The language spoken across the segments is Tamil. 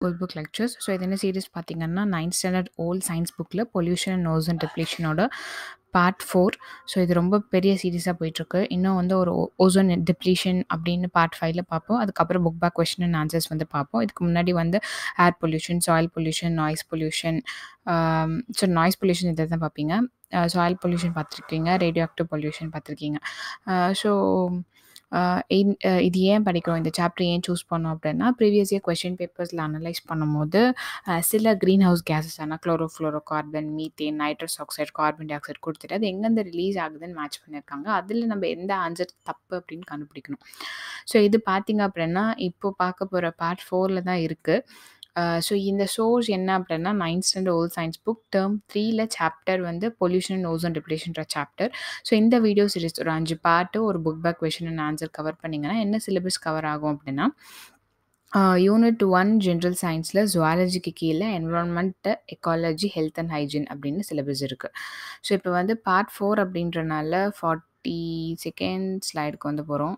School book lectures. ஸோ இது என்ன சீரிஸ் பார்த்தீங்கன்னா, 9த் ஸ்டாண்டர்ட் ஓல்ட் சயின்ஸ் புக்ல பொல்யூஷன் அண்ட் ஓசோன் டிப்ளீஷனோட பார்ட் 4. ஸோ இது ரொம்ப பெரிய சீரிஸா போயிட்டுருக்கு. இன்னும் வந்து ஒரு ஓ ஓசோன் டிப்ளீஷன் அப்படின்னு பார்ட் 5ல பார்ப்போம். அதுக்கப்புறம் book back question and answers வந்து பார்ப்போம். இதுக்கு முன்னாடி வந்து air pollution, soil pollution, noise pollution um so noise pollution இத தான் பார்ப்பீங்க. அ சாயில் பொல்யூஷன் பார்த்துருக்கீங்க. ரேடியோ ஆக்டிவ் பொல்யூஷன் பார்த்துருக்கீங்க. அ ஸோ அ இன் அ இது ஏன் படிக்கிறோம்? இந்த சாப்டர் ஏன் சூஸ் பண்ணோம் அப்படின்னா, ப்ரீவியஸ் இயர் கொஸ்டின் பேப்பர்ஸ்ல அனலைஸ் பண்ணும்போது, அ சில கிரீன் ஹவுஸ் கேஸஸான chlorofluorocarbon, methane, nitrous oxide, carbon dioxide குடுத்துட்டு, அது எங்கேருந்து ரிலீஸ் ஆகுதுன்னு மேட்ச் பண்ணியிருக்காங்க. அதில நம்ம எந்த ஆன்சர் தப்பு அப்படின்னு கண்டுபிடிக்கணும். ஸோ இது பார்த்தீங்க அப்படின்னா, இப்போ பார்க்க போற பார்ட் 4ல தான் இருக்கு. அ ஸோ இந்த சோர்ஸ் என்ன அப்படின்னா, 9த் standard old science book term 3ல சாப்டர் வந்து பொல்யூஷன் அண்ட் ஓசோன் டிப்ளீஷன்ற சாப்டர். ஸோ இந்த வீடியோ சீரிஸ் ஒரு 5 பார்ட்டு, ஒரு book back question and answer cover பண்ணீங்கன்னா, என்ன சிலபஸ் கவர் ஆகும் அப்படின்னா, அ யூனிட் 1 ஜெனரல் சயின்ஸ்ல ஜூவாலஜிக்கு கீழ environment, ecology, health and hygiene அப்படின்னு சிலபஸ் இருக்கு. ஸோ இப்போ வந்து பார்ட் 4 அப்படின்றனால 40 செகண்ட் ஸ்லைடுக்கு வந்து போறோம்.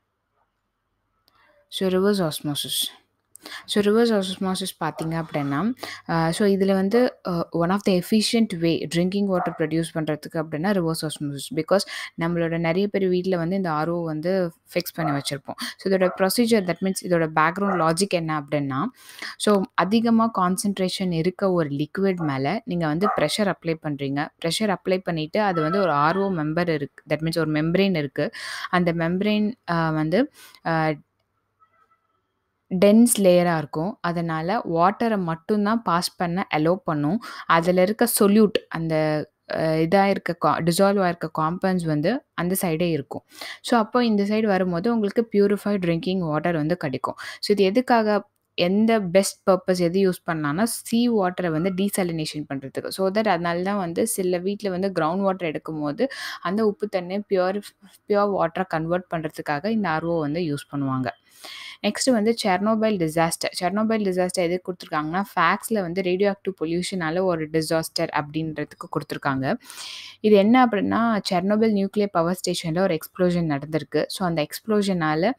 So reverse osmosis. So reverse osmosis பார்த்தீங்க அப்படின்னா, அ ஸோ இதில வந்து uh one of the efficient way drinking water produce பண்றதுக்கு அப்படின்னா ரிவர்ஸ் ஆஸ்மோசிஸ். பிகாஸ் நம்மளோட நெறைய பேர் வீட்ல வந்து இந்த ஆர்ஓ வந்து ஃபிக்ஸ் பண்ணி வச்சிருப்போம். ஸோ இதோட ப்ரொசீஜர் தட் மீன்ஸ் இதோட பேக்ரவுண்ட் லாஜிக் என்ன அப்படின்னா, ஸோ அதிகமா கான்சன்ட்ரேஷன் இருக்க ஒரு லிக்விட் மேல நீங்க வந்து பிரஷர் அப்ளை பண்றீங்க. பிரஷர் அப்ளை பண்ணிட்டு அது வந்து ஒரு ஆர்ஓ மெம்பர் இருக்கு. தட் மீன்ஸ் ஒரு மெம்பரேன் இருக்கு. அந்த மெம்பரேன் அ வந்து அ டென்ஸ் லேயரா இருக்கும். அதனால வாட்டர மட்டும் தான் பாஸ் பண்ண அலோவ் பண்ணும். அதில இருக்க சொல்யூட் அந்த அ இதா இருக்க கா டிசால்வ் ஆயிருக்க காம்பவுண்ட்ஸ் வந்து அந்த சைடே இருக்கும். ஸோ அப்போ இந்த சைடு வரும்போது உங்களுக்கு பியூரிஃபைட் ட்ரிங்கிங் வாட்டர் வந்து கிடைக்கும். ஸோ இது எதுக்காக எந்த பெஸ்ட் பர்ப்பஸ் எது யூஸ் பண்ணலாம்னா, சீ வாட்டர வந்து டீசாலினேஷன் பண்றதுக்கு. ஸோ தட் அதனால தான் வந்து சில வீட்ல வந்து கிரவுண்ட் வாட்டர் எடுக்கும்போது, அந்த உப்பு தண்ணிய பியூரிஃப் பியூர் வாட்டரா கன்வெர்ட் பண்றதுக்காக இந்த ஆர்ஓ வந்து யூஸ் பண்ணுவாங்க. நெக்ஸ்ட் வந்து செர்னோபைல் டிசாஸ்டர். செர்னோபைல் டிசாஸ்டர் எதுக்கு குடுத்துருக்காங்கன்னா, ஃபேக்ட்ஸ்ல வந்து ரேடியோ ஆக்டிவ் பொல்யூஷனால ஒரு டிசாஸ்டர் அப்படின்றதுக்கு குடுத்துருக்காங்க. இது என்ன அப்படின்னா, செர்னோபில் நியூக்ளியர் பவர் ஸ்டேஷன்ல ஒரு எக்ஸ்ப்ளோஷன் நடந்திருக்கு. ஸோ அந்த எக்ஸ்ப்ளோஷனால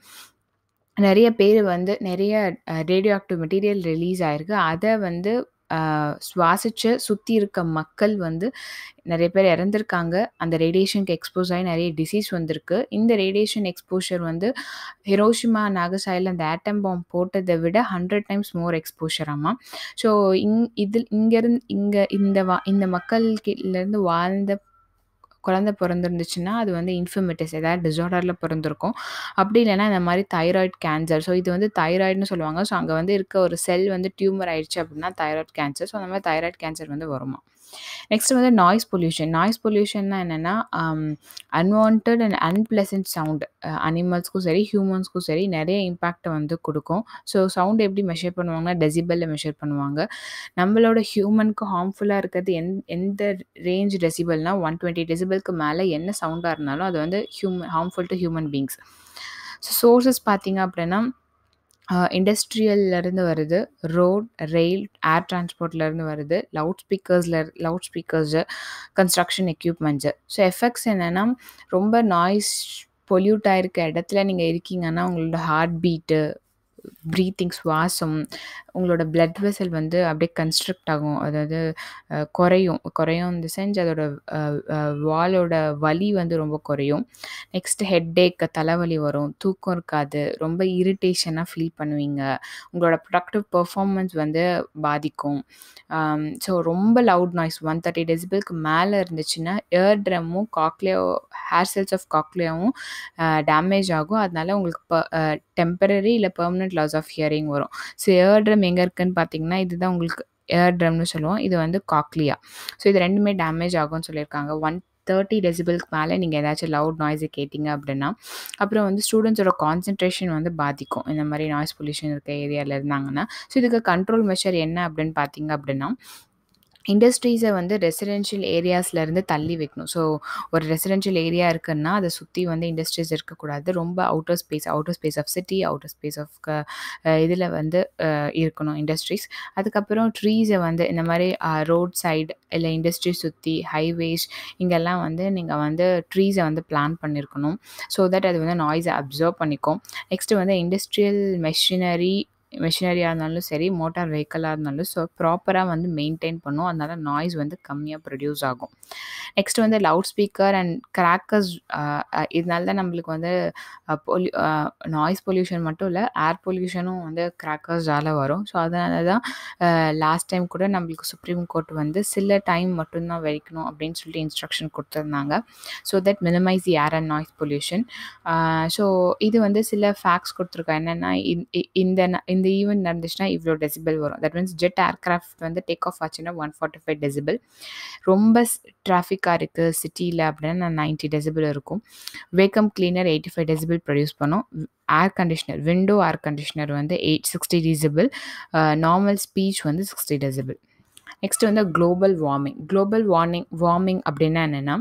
நெறைய பேர் வந்து நெறைய uh radioactive material release ஆயிருக்கு. அத வந்து அ சுவாசிச்சு சுத்தி இருக்க மக்கள் வந்து நெறைய பேர் இறந்திருக்காங்க. அந்த ரேடியேஷனுக்கு எக்ஸ்போஸ் ஆயி நெறைய டிசீஸ் வந்திருக்கு. இந்த ரேடியேஷன் எக்ஸ்போஷர் வந்து ஹிரோஷிமா, நாகசாகில அந்த ஆட்டம் பாம் போட்டத விட 100 டைம்ஸ் மோர் எக்ஸ்போஷராமா. ஸோ இங் இதில் இங்கருந்து இங்க இந்த வ இந்த மக்கள்கிட்டருந்து வாழ்ந்த குழந்தை பொறந்திருந்துச்சுன்னா, அது வந்து இன்ஃபர்மிட்டிஸ் ஏதாவது டிஸார்டர்ல பொறந்திருக்கும். அப்படி இல்லன்னா இந்த மாரி தைராய்ட் கேன்சர். ஸோ இது வந்து தைராய்டுன்னு சொல்லுவாங்க. ஸோ அங்க வந்து இருக்க ஒரு செல் வந்து டியூமர் ஆயிடுச்சு அப்படின்னா தைராய்ட் கேன்சர். ஸோ அந்த மாரி தைராய்ட் கேன்சர் வந்து வருமாம். நெக்ஸ்ட் வந்து நாய்ஸ் பொல்யூஷன். நாய்ஸ் பொல்யூஷன்னா என்னன்னா, um unwanted and unpleasant sound uh அனிமல்ஸ்க்கும் சரி, ஹியூமன்ஸ்க்கும் சரி நெறைய இம்பாக்ட்ட வந்து குடுக்கும். ஸோ சவுண்ட் எப்படி மெஷர் பண்ணுவாங்கன்னா, டெசிபல்ல மெஷர் பண்ணுவாங்க. நம்மளோட ஹியூமனுக்கு ஹார்ம்ஃபுல்லா இருக்கிறது எந் எந்த ரேஞ்ச் டெசிபல்னா 120 டெசிபல்க்கு மேல என்ன சவுண்டா இருந்தாலும் அது வந்து ஹியூம harmful to human beings. So sources பார்த்தீங்க அப்படின்னா, அ இண்டஸ்ட்ரியல்ல இருந்து வருது. ரோட், ரெயில், ஏர் டிரான்ஸ்போர்ட்ல இருந்து வருது. லவுட் ஸ்பீக்கர்ஸ்ல loud speakers, construction equipments. So effects என்னன்னா, ரொம்ப நாய்ஸ் பொல்யூட் ஆயிருக்க இடத்துல நீங்க இருக்கீங்கன்னா, உங்களோட ஹார்ட் பீட்டு, பிரீத்திங் சுவாசம், உங்களோட பிளட் வெசல் வந்து அப்படியே கன்ஸ்ட்ரிக்ட் ஆகும். அதாவது அ குறையும். குறையும் இன் தி சென்ஸ் அதோட அ அ வாலோட வலி வந்து ரொம்ப குறையும். நெக்ஸ்ட் ஹெட்டேக் தலைவலி வரும். தூக்கம் இருக்காது. ரொம்ப இரிட்டேஷனா ஃபீல் பண்ணுவீங்க. உங்களோட ப்ரொடக்டிவ் பெர்ஃபார்மன்ஸ் வந்து பாதிக்கும். அம் ஸோ ரொம்ப லவுட் நாய்ஸ் 130 டெசிபல்க்கு மேல இருந்துச்சுன்னா, இயர் ட்ரம்மும், காக்லியோ ஹேர் செல்ஸ் ஆஃப் காக்லியாவும் அ டேமேஜ் ஆகும். அதனால உங்களுக்கு ப அ டெம்பரரி இல்ல பெர்மனன்ட் லாஸ் ஆஃப் ஹியரிங் வரும். ஸோ இயர் ட்ரம் எங்க இருக்குன்னு பார்த்தீங்கன்னா, இதுதான் உங்களுக்கு இயர் ட்ரம்னு சொல்லுவோம். இது வந்து காக்லியா. ஸோ இது 2மே டேமேஜ் ஆகும்னு சொல்லியிருக்காங்க. 130 டெசிபல்க்கு மேல நீங்க ஏதாச்சும் லவுட் நாய்ஸ கேட்டீங்க அப்படின்னா, அப்புறம் வந்து ஸ்டூடண்ட்ஸோட கான்சன்ட்ரேஷன் வந்து பாதிக்கும். இந்த மாரி நாய்ஸ் பொல்யூஷன் இருக்க ஏரியால இருந்தாங்கன்னா. ஸோ இதுக்கு கண்ட்ரோல் மெஷர் என்ன அப்படின்னு பார்த்தீங்க அப்படின்னா, இண்டஸ்ட்ரீஸ வந்து ரெசிடென்ஷியல் ஏரியாஸ்ல இருந்து தள்ளி வைக்கணும். ஸோ ஒரு ரெசிடென்ஷியல் ஏரியா இருக்குன்னா, அத சுத்தி வந்து இண்டஸ்ட்ரீஸ் இருக்கக்கூடாது. ரொம்ப outer space outer space of city, outer space of க அ இதில வந்து அ இருக்கணும் இண்டஸ்ட்ரீஸ். அதுக்கப்புறம் ட்ரீஸ வந்து இந்த மாரி அ ரோட் சைடு இல்ல இண்டஸ்ட்ரி சுத்தி, ஹைவேஸ் இங்கெல்லாம் வந்து நீங்க வந்து ட்ரீஸ வந்து பிளான் பண்ணியிருக்கணும். ஸோ தட் அது வந்து நாய்ஸ அப்சர்வ் பண்ணிக்கும். நெக்ஸ்ட் வந்து இண்டஸ்ட்ரியல் மெஷினரி மெஷினரியா இருந்தாலும் சரி, மோட்டார் வெஹிக்கிளா இருந்தாலும் ஸோ ப்ராப்பரா வந்து மெயின்டெயின் பண்ணும். அதனால நாய்ஸ் வந்து கம்மியா ப்ரொடியூஸ் ஆகும். நெக்ஸ்ட் வந்து loud speaker and crackers uh uh இதனால தான் நம்மளுக்கு வந்து அ பொல்யூ அ நாய்ஸ் பொல்யூஷன் மட்டும் இல்ல, ஏர் பொல்யூஷனும் வந்து கிராக்கர்ஸால வரும். ஸோ அதனால தான் அ லாஸ்ட் டைம் கூட நம்மளுக்கு சுப்ரீம் கோர்ட் வந்து சில டைம் மட்டும் தான் வெடிக்கணும் அப்படின்னு சொல்லிட்டு இன்ஸ்ட்ரக்ஷன் குடுத்துருந்தாங்க. So that minimize the air and noise pollution. Uh so இது வந்து சில ஃபேக்ட்ஸ் குடுத்துருக்காங்க. என்னன்னா இந் இ இந்த ந இந்த ஈவென்ட் நடந்துச்சுன்னா இவ்ளோ டெசிபல் வரும். தட் மீன்ஸ் ஜெட் ஏர்கிராஃப்ட் வந்து டேக் ஆஃப் ஆச்சுன்னா 145 டெசிபல். ரொம்ப ஸ் டிராஃபிக்கா இருக்கு சிட்டில அப்படின்னா 90 டெசிபல் இருக்கும். வேக்கம் கிளீனர் 85 டெசிபல் ப்ரொடியூஸ் பண்ணும். Air conditioner window air conditioner வந்து eight 60 decibel. Uh normal speech வந்து 60 டெசிபல். நெக்ஸ்ட் வந்து global warming. Global warning warming அப்படின்னா என்னன்னா,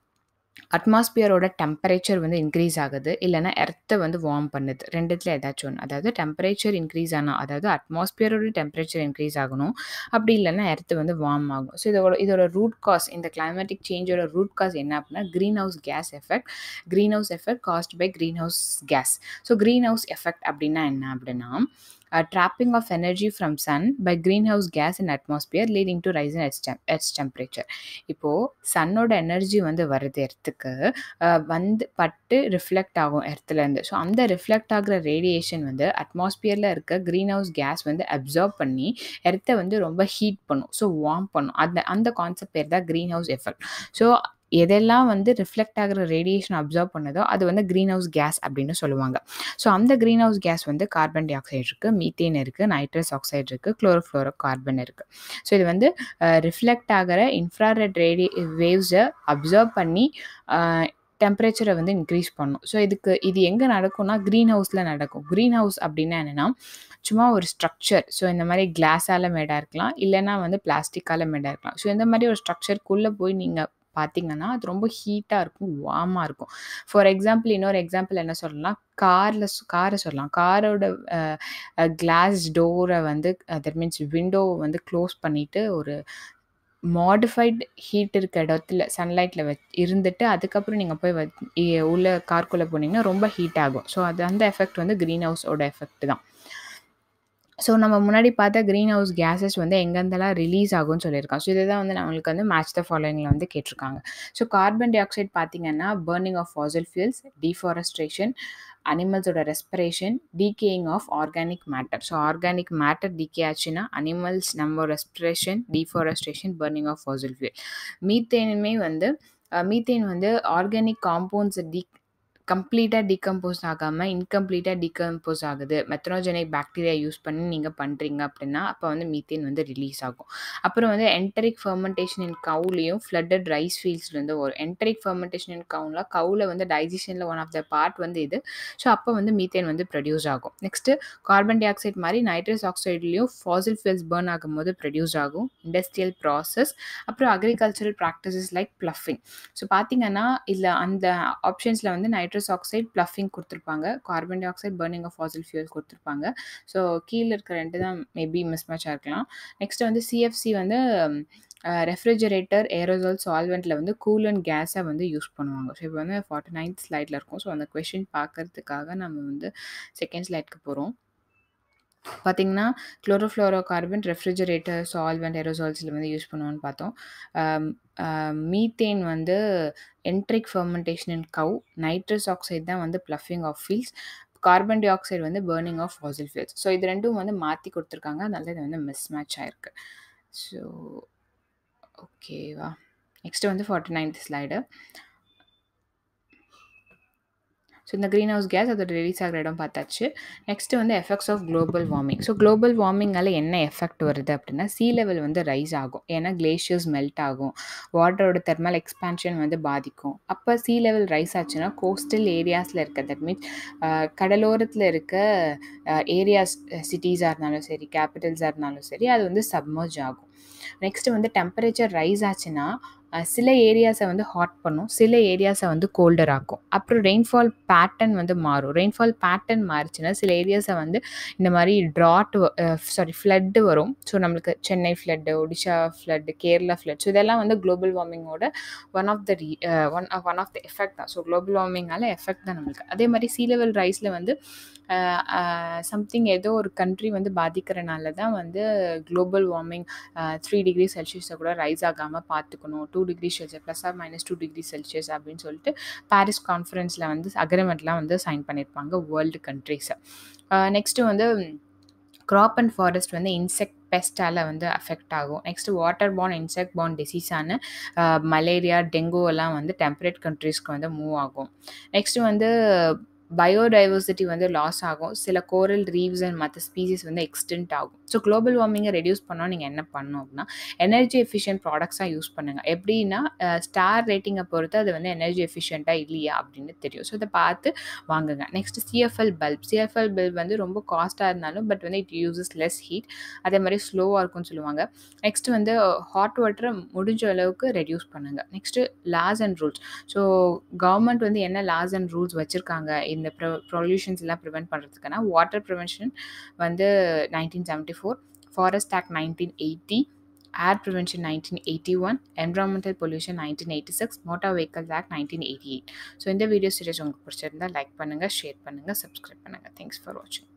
அட்மாஸ்பியரோட டெம்பரேச்சர் வந்து இன்க்ரீஸ் ஆகுது. இல்லன்னா எர்த்த வந்து வார்ம் பண்ணுது. 2த்துல ஏதாச்சும் ஒண்ணு. அதாவது டெம்பரேச்சர் இன்க்ரீஸ் ஆனா அதாவது அட்மாஸ்பியரோட டெம்பரேச்சர் இன்க்ரீஸ் ஆகணும். அப்படி இல்லன்னா எர்த் வந்து வார்ம் ஆகும். ஸோ இதோட இதோட ரூட் காஸ் இந்த கிளைமேட்டிக் சேஞ்சோட ரூட் காஸ் என்ன அப்படின்னா, green house gas effect. Green house effect caused by green house gas. So green house effect அப்படின்னா என்ன அப்படின்னா, uh trapping of energy from sun by green house gas in atmosphere leading to rise in earth's tem earth's temperature. இப்போ சன்னோட எனர்ஜி வந்து வருது எர்த்துக்கு. அ வந்து பட்டு ரிஃப்ளெக்ட் ஆகும் எர்த்லேருந்து. ஸோ அந்த ரிஃப்ளெக்ட் ஆகுற ரேடியேஷன் வந்து அட்மாஸ்பியர்ல இருக்க கிரீன் ஹவுஸ் கேஸ் வந்து அப்சார்ப் பண்ணி எர்த்த வந்து ரொம்ப ஹீட் பண்ணும். ஸோ வார்ம் பண்ணும். அந்த அந்த கான்செப்ட் பேர் தான் கிரீன் ஹவுஸ் எஃபெக்ட். ஸோ எதெல்லாம் வந்து ரிஃப்ளெக்ட் ஆகுற ரேடியேஷன் அப்சார்ப் பண்ணுதோ, அது வந்து கிரீன் ஹவுஸ் கேஸ் அப்படின்னு சொல்லுவாங்க. ஸோ அந்த கிரீன் ஹவுஸ் கேஸ் வந்து கார்பன் டை ஆக்சைடு இருக்கு, மீத்தேன் இருக்கு, நைட்ரஸ் ஆக்சைடு இருக்கு, குளோரோஃப்ளோரோ கார்பன் இருக்கு. ஸோ இது வந்து அ ரிஃப்ளெக்ட் ஆகுற இன்ஃப்ராரெட் ரேடி வேவ்ஸ அப்சார்ப் பண்ணி அ டெம்பரேச்சர வந்து இன்க்ரீஸ் பண்ணும். ஸோ இதுக்கு இது எங்க நடக்கும்னா, கிரீன் ஹவுஸ்ல நடக்கும். கிரீன் ஹவுஸ் அப்படின்னா என்னன்னா, சும்மா ஒரு ஸ்ட்ரக்சர். ஸோ இந்த மாரி கிளாஸால மேடா இருக்கலாம். இல்லன்னா வந்து பிளாஸ்டிக்கால மேடா இருக்கலாம். ஸோ இந்த மாரி ஒரு ஸ்ட்ரக்சர்க்குள்ள போய் நீங்க பார்த்தீங்கன்னா, அது ரொம்ப ஹீட்டா இருக்கும், வார்மா இருக்கும். ஃபார் எக்ஸாம்பிள் இன்னொரு எக்ஸாம்பிள் என்ன சொல்லலாம், கார்ல ஸ் கார சொல்லலாம். காரோட அ அ கிளாஸ் டோர வந்து தட் மீன்ஸ் விண்டோவ வந்து க்ளோஸ் பண்ணிட்டு ஒரு மாடிஃபைட் ஹீட் இருக்க இடத்துல சன்லைட்ல வச் இருந்துட்டு அதுக்கப்புறம் நீங்க போய் வ எ உள்ள கார்க்குள்ள போனீங்கன்னா ரொம்ப ஹீட் ஆகும். ஸோ அது அந்த எஃபெக்ட் வந்து கிரீன் ஹவுஸோட எஃபெக்ட் தான். ஸோ நம்ம முன்னாடி பார்த்த கிரீன் ஹவுஸ் கேஸஸ் வந்து எங்கேருந்தெல்லாம் ரிலீஸ் ஆகும்னு சொல்லியிருக்கான். ஸோ இதுதான் வந்து நம்மளுக்கு வந்து மேட்ச் த ஃபாலோயிங்ல வந்து கேட்டிருக்காங்க. ஸோ கார்பன் டை ஆக்சைடு பார்த்தீங்கன்னா, burning of fossil fuels, deforestation, அனிமல்ஸோட respiration, decaying of organic matter. So organic matter decay ஆச்சுன்னா, அனிமல்ஸ் நம்ம respiration, deforestation, burning of fossil fuel. மீத்தேனுமே வந்து அ மீத்தேன் வந்து ஆர்கானிக் காம்பவுண்ட்ஸ டீ கம்ப்ளீட்டா டீகம்போஸ் ஆகாம, இன்கம்ப்ளீட்டா டீகம்போஸ் ஆகுது. மெத்தனோஜெனிக் பாக்டீரியா யூஸ் பண்ணி நீங்க பண்றீங்க அப்படின்னா, அப்ப வந்து மீத்தேன் வந்து ரிலீஸ் ஆகும். அப்புறம் வந்து என்டரிக் ஃபெர்மென்டேஷன் இன் கவ்லயும் ஃப்ளட்டட் ரைஸ் ஃபீல்ட்ஸ்லேருந்து வரும். என்டரிக் ஃபெர்மென்டேஷன் இன் கவ்ல கவ்ல வந்து டைஜஷன்ல ஒன் ஆஃப் த பார்ட் வந்து இது. ஸோ அப்ப வந்து மீத்தேன் வந்து ப்ரொடியூஸ் ஆகும். நெக்ஸ்ட்டு கார்பன் டை ஆக்சைடு மாரி நைட்ரஸ் ஆக்சைடுலயும் ஃபாசில் ஃபியூல்ஸ் பர்ன் ஆகும்போது ப்ரொடியூஸ் ஆகும். இண்டஸ்ட்ரியல் ப்ராசஸ், அப்புறம் agricultural practices like ploughing. So பார்த்தீங்கன்னா, இதுல அந்த ஆப்ஷன்ஸ்ல வந்து நைட்ரஸ் ஆக்சைடு, ப்ளஃபிங் குடுத்துருப்பாங்க. Carbon dioxide, burning of fossil fuel குடுத்துருப்பாங்க. ஸோ கீழ இருக்க 2 தான் மேபி மிஸ் மேட்ச்சா இருக்கலாம். நெக்ஸ்ட் வந்து சிஎஃப்சி வந்து அ ரெஃப்ரிஜரேட்டர், ஏரோசால் சால்வெண்ட்ல வந்து கூலன்ட் கேஸா வந்து யூஸ் பண்ணுவாங்க. ஸோ இப்ப வந்து 49த் ஸ்லைட்ல இருக்கோம். ஸோ அந்த கொஸ்டின் பார்க்கறதுக்காக நம்ம வந்து செகண்ட் ஸ்லைட்க்கு போறோம். பார்த்தீங்கன்னா, குளோரோஃப்ளோரோ கார்பன் ரெஃப்ரிஜரேட்டர், சால்வெண்ட், ஏரோசால்ஸ்ல வந்து யூஸ் பண்ணுவோம்னு பார்த்தோம். அம் அ மீத்தேன் வந்து என்டரிக் ஃபெர்மென்டேஷன் இன் கவ், நைட்ரஸ் ஆக்சைடு தான் வந்து ploughing of fields, carbon dioxide வந்து burning of fossil fuels. So இது 2ம் வந்து மாத்தி குடுத்துருக்காங்க. அதனால இது வந்து மிஸ் மேட்ச் ஆயிருக்கு. ஸோ ஓகேவா? நெக்ஸ்ட் வந்து 49த் ஸ்லைடு. ஸோ இந்த கிரீன் ஹவுஸ் கேஸ் அதோட ரிலீஸ் ஆகுற இடம் பார்த்தாச்சு. நெக்ஸ்ட் வந்து effects of global warming. So global வார்மிங்கால என்ன எஃபெக்ட் வருது அப்படின்னா, சீ லெவல் வந்து ரைஸ் ஆகும். ஏன்னா கிளேஷியர்ஸ் மெல்ட் ஆகும். வாட்டரோட தெர்மல் எக்ஸ்பான்ஷன் வந்து பாதிக்கும். அப்ப சீ லெவல் ரைஸ் ஆச்சுன்னா, கோஸ்டல் ஏரியாஸ்ல இருக்க தட் மீன்ஸ் அ கடலோரத்துல இருக்க அ ஏரியாஸ் சிட்டீஸா இருந்தாலும் சரி, கேப்பிட்டல்ஸா இருந்தாலும் சரி, அது வந்து சப்மர்ஜ் ஆகும். நெக்ஸ்ட்டு வந்து டெம்பரேச்சர் ரைஸ் ஆச்சுன்னா அஹ், சில ஏரியாஸை வந்து ஹாட் பண்ணும் சில ஏரியாஸை வந்து கோல்டர் ஆக்கும் அப்புறம் ரெயின்ஃபால் பேட்டர்ன் வந்து மாறும் ரெயின்ஃபால் பேட்டர்ன் மாறுச்சுன்னா சில ஏரியாஸை வந்து இந்த மாதிரி ட்ராட் சாரி ஃப்ளட்டு வரும் ஸோ நம்மளுக்கு Chennai flood Odisha flood Kerala flood so இதெல்லாம் வந்து குளோபல் வார்மிங்கோட one of the one one of the effect தான் ஸோ குளோபல் வார்மிங்கால எஃபெக்ட் தான் நம்மளுக்கு அதே மாதிரி சீ லெவல் ரைஸில் வந்து சம்திங் ஏதோ ஒரு கண்ட்ரி வந்து பாதிக்கிறனால தான் வந்து குளோபல் வார்மிங் த்ரீ டிகிரி செல்சியஸை கூட ரைஸ் ஆகாமல் பார்த்துக்கணும் two degree Celsius plus or minus two degree Celsius அப்படின்னு சொல்லிட்டு பாரிஸ் கான்ஃபரன்ஸில் வந்து அக்ரிமெண்ட்லாம் வந்து சைன் பண்ணியிருப்பாங்க வேர்ல்டு கண்ட்ரிஸை நெக்ஸ்ட்டு வந்து க்ராப் அண்ட் ஃபாரஸ்ட் வந்து இன்செக்ட் பெஸ்ட்டால் வந்து அஃபெக்ட் ஆகும் next water borne insect borne டிசீஸான மலேரியா டெங்கு எல்லாம் வந்து டெம்பரேட் கண்ட்ரீஸ்க்கு வந்து மூவ் ஆகும் நெக்ஸ்ட்டு வந்து பயோடைவர்சிட்டி வந்து லாஸ் ஆகும் சில கோரல் ரீவ்ஸ் அண்ட் மற்ற ஸ்பீசிஸ் வந்து எக்ஸ்டென்ட் ஆகும் ஸோ குளோபல் வார்மிங்கை ரெடியூஸ் பண்ணால் நீங்கள் என்ன பண்ணணும் அப்படின்னா எனர்ஜி எஃபிஷியன்ட் ப்ராடக்ட்ஸாக யூஸ் பண்ணுங்கள் எப்படின்னா ஸ்டார் ரேட்டிங்கை பொறுத்து அது வந்து எனர்ஜி எஃபிஷியண்ட்டாக இல்லையா அப்படின்னு தெரியும் ஸோ இதை பார்த்து வாங்குங்க next CFL bulb CFL bulb வந்து ரொம்ப காஸ்ட்டாக இருந்தாலும் பட் வந்து இட் யூசஸ் லெஸ் ஹீட் அதே மாதிரி ஸ்லோவாக இருக்கும்னு சொல்லுவாங்க நெக்ஸ்ட் வந்து ஹாட் வாட்டரை முடிஞ்ச அளவுக்கு ரெடியூஸ் பண்ணுங்கள் next laws and rules so government வந்து என்ன லாஸ் அண்ட் ரூல்ஸ் வச்சுருக்காங்க இந்த ப்ரொ ப்ரொல்யூஷன்ஸ் எல்லாம் ப்ரிவெண்ட் பண்ணுறதுக்குன்னா வாட்டர் ப்ரிவென்ஷன் வந்து nineteen seventy four forest act nineteen eighty air prevention nineteen eighty one environmental pollution nineteen eighty six motor vehicles act nineteen eighty eight so இந்த வீடியோ சீரிஸ் உங்களுக்கு பிடிச்சிருந்தா லைக் பண்ணுங்கள் ஷேர் பண்ணுங்கள் சப்ஸ்கிரைப் பண்ணுங்கள் தேங்க்ஸ் ஃபார் வாட்சிங்